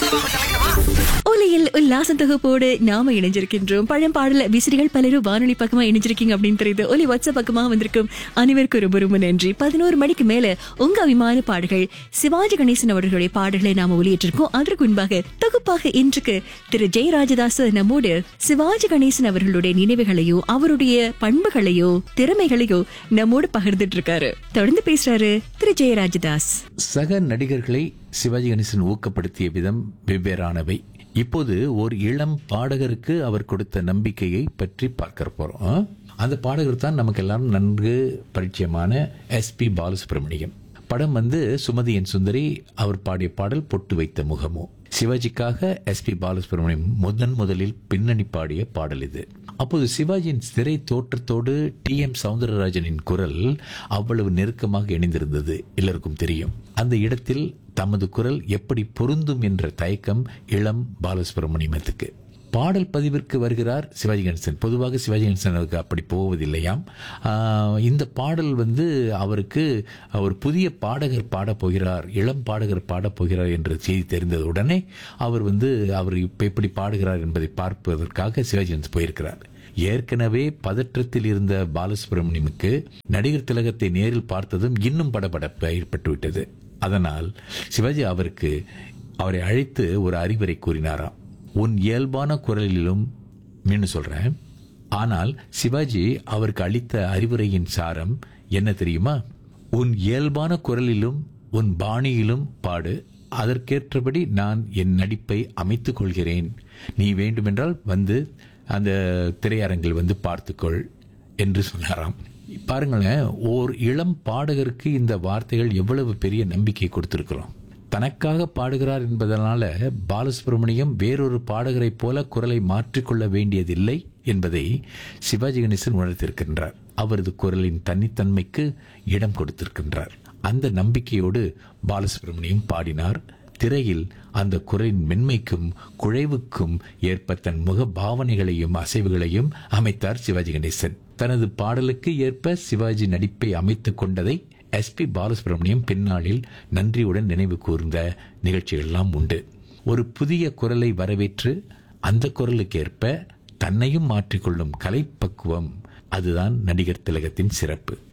ஒலியில் உல்லாச தொகுப்போடு நாம இணைஞ்சிருக்கின்றோம் பழம்பாடல விசிறிகள் பலரும் வானொலி பக்கமா இணைஞ்சிருக்கீங்க அப்படின்னு தெரியுது ஒலி வாட்ஸ்அப் பக்கமா வந்திருக்கும் அனைவருக்கும் ரொம்ப ரொம்ப நன்றி பதினோரு மணிக்கு மேல உங்க அபிமான பாடல்கள் சிவாஜி கணேசன் அவர்களுடைய பாடல்களை நாம ஒலியிட்டிருக்கோம் அதற்கு முன்பாக தொகுப்பாக இன்றுக்கு திரு ஜெயராஜதாஸ் நம்மோடு சிவாஜி கணேசன் அவர்களுடைய நினைவுகளையோ அவருடைய பண்புகளையோ திறமைகளையோ நம்மோடு பகிர்ந்துட்டு இருக்காரு தொடர்ந்து பேசுறாரு திரு ஜெயராஜதாஸ் சக நடிகர்களை சிவாஜி கணேசன் ஊக்கப்படுத்திய விதம் வெவ்வேறானவை இப்போது ஒரு இளம் பாடகருக்கு அவர் கொடுத்த நம்பிக்கையை பற்றி பார்க்க போறோம் ஆ? அந்த பாடகர் தான் நமக்கு எல்லாரும் நன்கு பரிச்சயமான எஸ்பி பாலசுப்ரமணியம் படம் வந்து சுமதியின் சுந்தரி அவர் பாடிய பாடல் பொட்டு வைத்த முகமோ சிவாஜிக்காக எஸ்பி பாலசுப்ரமணியம் முதன் முதலில் பின்னணி பாடிய பாடல் இது அப்போது சிவாஜியின் திரை தோற்றத்தோடு டி எம் சவுந்தரராஜனின் குரல் அவ்வளவு நெருக்கமாக இணைந்திருந்தது எல்லாருக்கும் தெரியும் அந்த இடத்தில் தமது குரல் எப்படி பொருந்தும் என்ற தயக்கம் இளம் பாலசுப்ரமணியத்துக்கு பாடல் பதிவிற்கு வருகிறார் சிவாஜி கணேசன் பொதுவாக சிவாஜி கணேசனுக்கு அப்படி போவதில்லையாம் ஆஹ் இந்த பாடல் வந்து அவருக்கு ஒரு புதிய பாடகர் பாடப் போகிறார் இளம் பாடகர் பாடப் போகிறார் என்ற செய்தி தெரிந்ததுடனே அவர் வந்து அவர் இப்ப எப்படி பாடுகிறார் என்பதை பார்ப்பதற்காக சிவாஜி கணேசன் போயிருக்கிறார் ஏற்கனவே பதற்றத்தில் இருந்த பாலசுப்ரமணியமுக்கு நடிகர் திலகத்தை நேரில் பார்த்ததும் இன்னும் படபடப்பு ஏற்பட்டுவிட்டது அதனால் சிவாஜி அவருக்கு அவரை அழைத்து ஒரு அறிவுரை கூறினாராம் உன் இயல்பான குரலிலும் மீண்டும் சொல்றேன் ஆனால் சிவாஜி அவருக்கு அளித்த அறிவுரையின் சாரம் என்ன தெரியுமா உன் இயல்பான குரலிலும் உன் பாணியிலும் பாடு அதற்கேற்றபடி நான் என் நடிப்பை அமைத்துக் கொள்கிறேன் நீ வேண்டுமென்றால் வந்து அந்த திரையரங்கில் வந்து பார்த்துக்கொள் என்று சொன்னாராம் பாருங்களேன் ஓர் இளம் பாடகருக்கு இந்த வார்த்தைகள் எவ்வளவு பெரிய நம்பிக்கை கொடுத்திருக்கிறோம் தனக்காக பாடுகிறார் என்பதனால பாலசுப்ரமணியம் வேறொரு பாடகரைப் போல குரலை மாற்றிக்கொள்ள வேண்டியதில்லை என்பதை சிவாஜி கணேசன் உணர்த்திருக்கின்றார் அவரது குரலின் தனித்தன்மைக்கு இடம் கொடுத்திருக்கின்றார் அந்த நம்பிக்கையோடு பாலசுப்ரமணியம் பாடினார் திரையில் அந்த குரலின் மென்மைக்கும் குழைவுக்கும் ஏற்ப தன் முக பாவனைகளையும் அசைவுகளையும் அமைத்தார் சிவாஜி கணேசன் தனது பாடலுக்கு ஏற்ப சிவாஜி நடிப்பை அமைத்துக் கொண்டதை எஸ்பி பாலசுப்ரமணியம் பின்னாளில் நன்றியுடன் நினைவு கூர்ந்த நிகழ்ச்சிகள்லாம் உண்டு ஒரு புதிய குரலை வரவேற்று அந்த குரலுக்கேற்ப தன்னையும் மாற்றிக்கொள்ளும் கலைப்பக்குவம் அதுதான் நடிகர் திலகத்தின் சிறப்பு